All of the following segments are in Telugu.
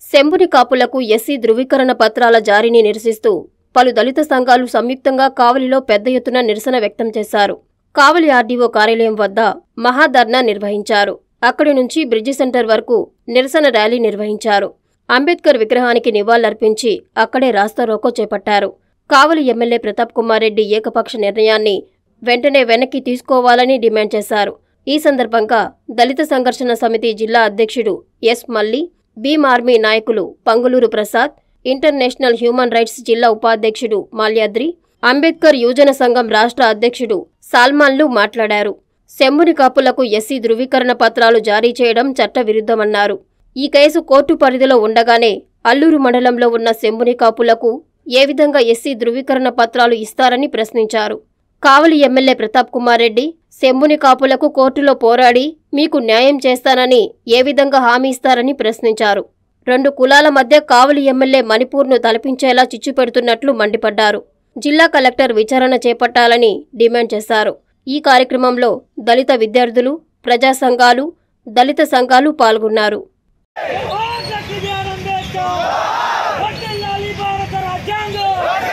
శంభుని కాపులకు ఎస్సీ ధృవీకరణ పత్రాల జారీని నిరసిస్తూ పలు దళిత సంఘాలు సంయుక్తంగా కావలిలో పెద్ద ఎత్తున నిరసన వ్యక్తం చేశారు కావలి ఆర్డీఓ కార్యాలయం వద్ద మహాధర్నా నిర్వహించారు అక్కడి నుంచి బ్రిడ్జి సెంటర్ వరకు నిరసన ర్యాలీ నిర్వహించారు అంబేద్కర్ విగ్రహానికి నివాళులర్పించి అక్కడే రాస్తారోకో చేపట్టారు కావలి ఎమ్మెల్యే ప్రతాప్ కుమార్ రెడ్డి ఏకపక్ష నిర్ణయాన్ని వెంటనే వెనక్కి తీసుకోవాలని డిమాండ్ చేశారు ఈ సందర్భంగా దళిత సంఘర్షణ సమితి జిల్లా అధ్యక్షుడు ఎస్ మల్లి భీమ్ ఆర్మీ నాయకులు Panguluru Prasad international human rights జిల్లా ఉపాధ్యక్షుడు మాల్యాద్రి అంబేద్కర్ యువజన సంఘం రాష్ట్ర అధ్యక్షుడు సాల్మాన్లు మాట్లాడారు శంభుని కాపులకు ఎస్సీ ధృవీకరణ పత్రాలు జారీ చేయడం చట్టవిరుద్ధమన్నారు ఈ కేసు కోర్టు పరిధిలో ఉండగానే అల్లూరు మండలంలో ఉన్న శంభుని కాపులకు ఏ విధంగా ఎస్సీ ధృవీకరణ పత్రాలు ఇస్తారని ప్రశ్నించారు కావలి ఎమ్మెల్యే ప్రతాప్ కుమార్ రెడ్డి శంభుని కాపులకు కోర్టులో పోరాడి మీకు న్యాయం చేస్తానని ఏ విధంగా హామీ ఇస్తారని ప్రశ్నించారు రెండు కులాల మధ్య కావలి ఎమ్మెల్యే మణిపూర్ను తలపించేలా చిచ్చు పెడుతున్నట్లు మండిపడ్డారు జిల్లా కలెక్టర్ విచారణ చేపట్టాలని డిమాండ్ చేశారు ఈ కార్యక్రమంలో దళిత విద్యార్థులు ప్రజా సంఘాలు దళిత సంఘాలు పాల్గొన్నారు డాక్టర్ బిఆర్ అంబేద్కర్ వర్ధిల్లాలి భారత రాజ్యాంగం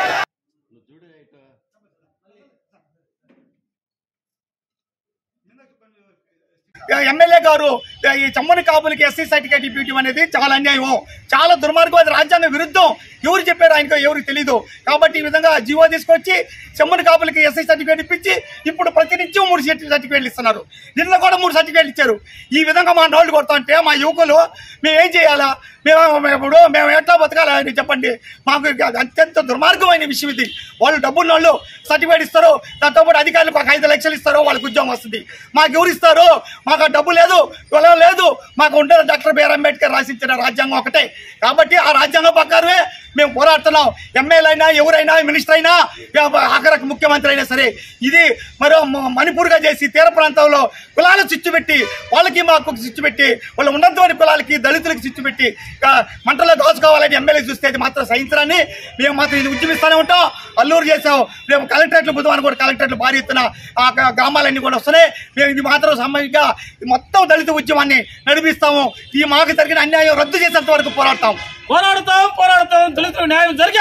ఎమ్మెల్యే గారు ఈ చమ్మని కాపులకి ఎస్సీ సర్టిఫికేట్ ఇప్పించడం అనేది చాలా అన్యాయం చాలా దుర్మార్గం అది రాజ్యాంగ విరుద్ధం ఎవరు చెప్పారు ఆయనకు ఎవరికి తెలియదు కాబట్టి ఈ విధంగా జీవో తీసుకొచ్చి చెమ్మని కాపులకి ఎస్సీ సర్టిఫికేట్ ఇప్పించి ఇప్పుడు ప్రతినిత్యం మూడు సర్టిఫికేట్లు ఇస్తున్నారు నిన్న కూడా మూడు సర్టిఫికేట్లు ఇచ్చారు ఈ విధంగా మా నోళ్ళు కొడతా అంటే మా యువకులు మేము ఏం చేయాలా మేము మేము ఇప్పుడు మేము ఎట్లా బతకాలా అని చెప్పండి మాకు ఇక అత్యంత దుర్మార్గమైన విషయం ఇది వాళ్ళు డబ్బున్న వాళ్ళు సర్టిఫికేట్ ఇస్తారు దాంతో పాటు అధికారులకు ఒక ఐదు లక్షలు ఇస్తారు వాళ్ళకి ఉద్యోగం వస్తుంది మాకు ఎవరు ఇస్తారు మాకు ఆ డబ్బు లేదు కులం లేదు మాకు ఉండేది డాక్టర్ బిఆర్ అంబేద్కర్ రాసిచ్చిన రాజ్యాంగం ఒకటే కాబట్టి ఆ రాజ్యాంగం ప్రకారమే మేము పోరాడుతున్నాం ఎమ్మెల్యే అయినా ఎవరైనా మినిస్టర్ అయినా ఆఖరికి ముఖ్యమంత్రి అయినా సరే ఇది మరో మ- మణిపూర్గా చేసి తీర ప్రాంతంలో కులాల చిచ్చు పెట్టి వాళ్ళకి మాకు చిచ్చు పెట్టి వాళ్ళు ఉన్నతమైన కులాలకి దళితులకి చిచ్చు పెట్టి ఆ, మంటలో దోచుకోవాలని ఎమ్మెల్యే చూస్తే అది మాత్రం సహించరాని మేము మాత్రం ఇది ఉద్యమిస్తూనే ఉంటాం అల్లూరు చేసాం మేము కలెక్టరేట్లు బుధవారం కూడా కలెక్టరేట్లు భారీ ఎత్తున ఆ గ- గ్రామాలన్నీ కూడా వస్తున్నాయి మేము ఇది మాత్రం సామాజిక మొత్తం దళిత ఉద్యమాన్ని నడిపిస్తాము ఈ మాకు జరిగిన అన్యాయం రద్దు చేసేంత వరకు పోరాడతాం పోరాడతాం పోరాడతాం దళితులు న్యాయం జరిగే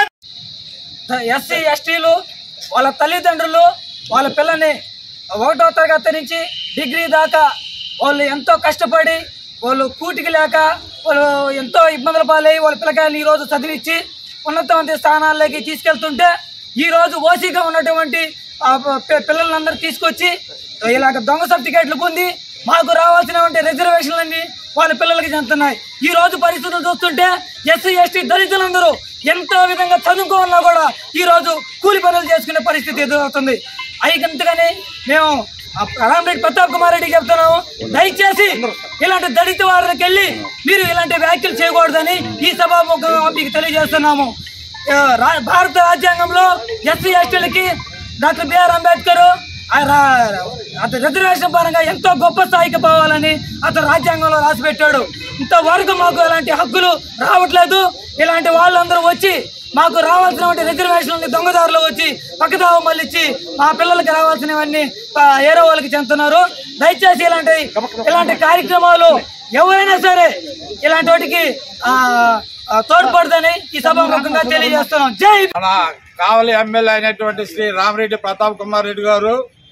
ఎస్సీ ఎస్టీలు వాళ్ళ తల్లిదండ్రులు వాళ్ళ పిల్లని ఒకటో తరగతి నుంచి డిగ్రీ దాకా వాళ్ళు ఎంతో కష్టపడి వాళ్ళు కూటికి లేక వాళ్ళు ఎంతో ఇబ్బందుల పాలై వాళ్ళ పిల్లకాయలు ఈరోజు చదివించి ఉన్నతమైన స్థానాల్లోకి తీసుకెళ్తుంటే ఈ రోజు ఓసీగా ఉన్నటువంటి ఆ పి- పిల్లలందరూ తీసుకొచ్చి ఇలాగ దొంగ సర్టిఫికేట్లు పొంది మాకు రావాల్సినటువంటి రిజర్వేషన్లన్నీ వాళ్ళ పిల్లలకి చెందుతున్నాయి ఈ రోజు పరిస్థితులు చూస్తుంటే ఎస్సీ ఎస్టీ దళితులందరూ ఎంతో విధంగా చదువుకోవాలన్నా కూడా ఈ రోజు కూలి పనులు చేసుకునే పరిస్థితి ఎదురవుతుంది అయికంతగానే మేము ఆ రామరెడ్డి ప్రతాప్ కుమార్ రెడ్డి చెప్తున్నాము దయచేసి ఇలాంటి దళిత వారికి వెళ్ళి మీరు ఇలాంటి వ్యాఖ్యలు చేయకూడదని ఈ సభాముఖంగా మీకు తెలియజేస్తున్నాము ఆ, రా- భారత రాజ్యాంగంలో ఎస్సీ ఎస్టీలకి డాక్టర్ బిఆర్ అంబేద్కర్ ఆ రా- అతను రిజర్వేషన్ పరంగా ఎంతో గొప్ప స్థాయికి పోవాలని అతను రాజ్యాంగంలో రాసి పెట్టాడు ఇంతవరకు మాకు ఇలాంటి హక్కులు రావట్లేదు ఇలాంటి వాళ్ళందరూ వచ్చి మాకు రావాల్సినటువంటి రిజర్వేషన్లని దొంగదారులు వచ్చి పక్కదావ మళ్ళిచ్చి మా పిల్లలకి రావాల్సినవన్నీ ఆ, ఏరో వాళ్ళకి చెందుతున్నారు దయచేసి ఇలాంటి ఇలాంటి కార్యక్రమాలు ఎవరైనా సరే ఇలాంటి వాటికి ఆ, ఆ, తోడ్పడదని ఈ సభాముఖంగా తెలియజేస్తున్నాం జై మన కావలి ఎమ్మెల్యే అయినటువంటి శ్రీ రామరెడ్డి ప్రతాప్ కుమార్ రెడ్డి గారు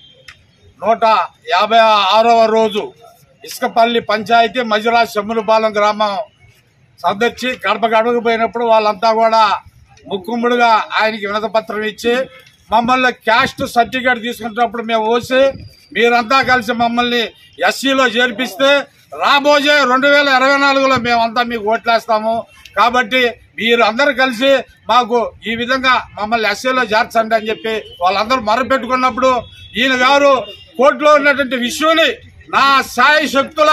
నూట యాభై ఆరవ రోజు ఇసుకపల్లి పంచాయతీ మజిరా శమ్ములపాలెం గ్రామం సందర్చి గడప గడపకు పోయినప్పుడు వాళ్ళంతా కూడా ముక్కుముడుగా ఆయనకి వినత పత్రం ఇచ్చి మమ్మల్ని క్యాస్ట్ సర్టిఫికేట్ తీసుకున్నప్పుడు మేము ఓసి మీరంతా కలిసి మమ్మల్ని ఎస్సీలో చేర్పిస్తే రాబోయే రెండు వేల ఇరవై నాలుగులో మేమంతా మీకు ఓట్లేస్తాము కాబట్టి మీరు అందరు కలిసి మాకు ఈ విధంగా మమ్మల్ని ఎస్సీలో చేర్చండి అని చెప్పి వాళ్ళందరూ మొరపెట్టుకున్నప్పుడు ఈయన గారు కోర్టులో ఉన్నటువంటి విషయాన్ని నా సాయి శక్తుల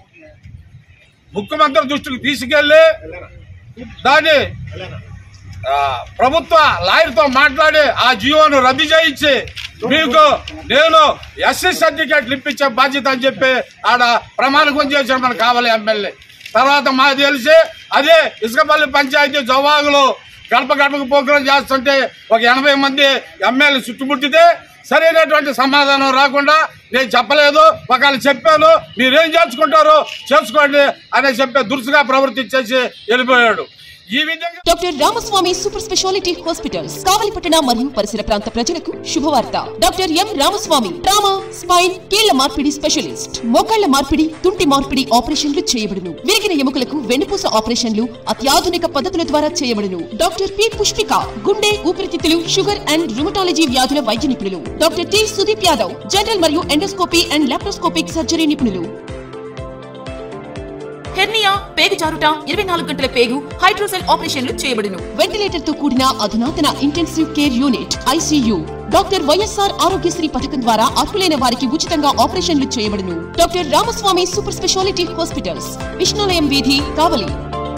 ముఖ్యమంత్రి దృష్టికి తీసుకెళ్లి దాన్ని ఆ, ప్రభుత్వ లాయర్తో మాట్లాడి ఆ జీవోను రద్దు చేయించి మీకు నేను ఎస్సీ సర్టిఫికేట్లు ఇప్పించే బాధ్యత అని చెప్పి ఆడ ప్రమాణకం చేశాడు మనకు కావాలి ఎమ్మెల్యే తర్వాత మాకు తెలిసి అదే ఇసుకపల్లి పంచాయతీ జవాగులు గడప గడపకు ప్రోగ్రాం చేస్తుంటే ఒక ఎనభై మంది ఎమ్మెల్యే చుట్టుముట్టితే సరైనటువంటి సమాధానం రాకుండా నేను చెప్పలేదు ఒకవేళ చెప్పాను మీరేం చేసుకుంటారో చేసుకోండి అని చెప్పే దురుసుగా ప్రవర్తించేసి వెళ్ళిపోయాడు ఈ విధంగా doctor Ramaswamy super speciality hospitals కావలిపట్టణ మరియు పరిసర ప్రాంత ప్రజలకు శుభవార్త doctor M Ramaswamy trauma spine కీళ్ల మార్పిడి స్పెషలిస్ట్ మోకాళ్ల మార్పిడి తుంటి మార్పిడి ఆపరేషన్లు చేయబడును విరిగిన ఎముకలకు వెన్నుపూస ఆపరేషన్లు అత్యాధునిక పద్ధతుల ద్వారా చేయబడును డాక్టర్ పి పుష్పిక గుండె ఊపిరితిత్తులు షుగర్ అండ్ రుమటాలజీ వ్యాధుల వైద్య నిపుణులు doctor T Sudeep Yadav general మరియు ఎండోస్కోపీ అండ్ లాప్రోస్కోపిక్ సర్జరీ నిపుణులు హెర్నియా పేగు జారుట ఇరవై నాలుగు గంటల పేగు హైడ్రోసెల్ ఆపరేషన్లు చేయబడును వెంటిలేటర్ తో కూడిన అధునాతన intensive care unit ICU doctor YSR Aarogyasri పథకం ద్వారా అర్హులైన వారికి ఉచితంగా ఆపరేషన్లు చేయబడును doctor Ramaswamy super speciality hospitals Vishnulayam వీధి కావలి